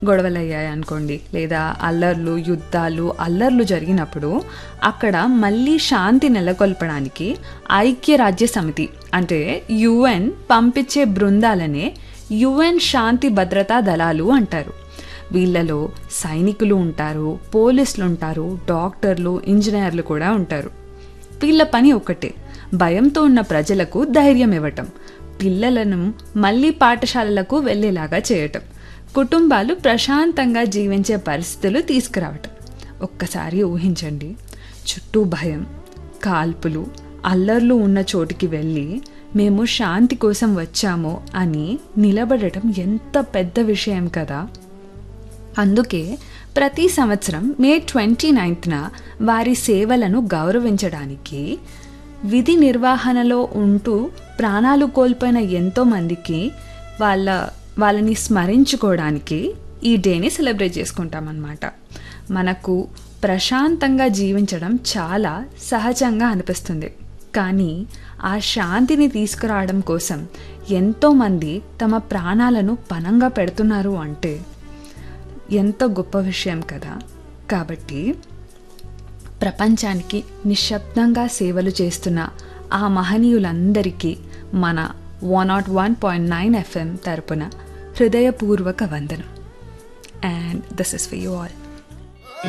గొడవలయ్యాయి అనుకోండి లేదా అల్లర్లు యుద్ధాలు అల్లర్లు జరిగినప్పుడు అక్కడ మళ్ళీ శాంతి నెలకొల్పడానికి ఐక్యరాజ్య సమితి అంటే యుఎన్ పంపించే బృందాలనే యుఎన్ శాంతి భద్రతా దళాలు అంటారు వీళ్ళలో సైనికులు ఉంటారు పోలీసులు ఉంటారు డాక్టర్లు ఇంజనీర్లు కూడా ఉంటారు వీళ్ళ పని ఒకటే భయంతో ఉన్న ప్రజలకు ధైర్యం ఇవ్వటం పిల్లలను మళ్ళీ పాఠశాలలకు వెళ్ళేలాగా చేయటం కుటుంబాలు ప్రశాంతంగా జీవించే పరిస్థితులు తీసుకురావటం ఒక్కసారి ఊహించండి చుట్టూ భయం కాల్పులు అల్లర్లు ఉన్న చోటికి వెళ్ళి మేము శాంతి కోసం వచ్చాము అని నిలబడటం ఎంత పెద్ద విషయం కదా అందుకే ప్రతి సంవత్సరం మే ట్వంటీ నైన్త్న వారి సేవలను గౌరవించడానికి విధి నిర్వహణలో ఉంటూ ప్రాణాలు కోల్పోయిన ఎంతోమందికి వాళ్ళ వాళ్ళని స్మరించుకోవడానికి ఈ డేని సెలబ్రేట్ చేసుకుంటామన్నమాట మనకు ప్రశాంతంగా జీవించడం చాలా సహజంగా అనిపిస్తుంది కానీ ఆ శాంతిని తీసుకురావడం కోసం ఎంతోమంది తమ ప్రాణాలను పనంగా పెడుతున్నారు అంటే ఎంతో గొప్ప విషయం కదా కాబట్టి ప్రపంచానికి నిశ్శబ్దంగా సేవలు చేస్తున్న ఆ మహనీయులందరికీ మన one nought one point nine FM తరపున హృదయపూర్వక వందనం and this is for you all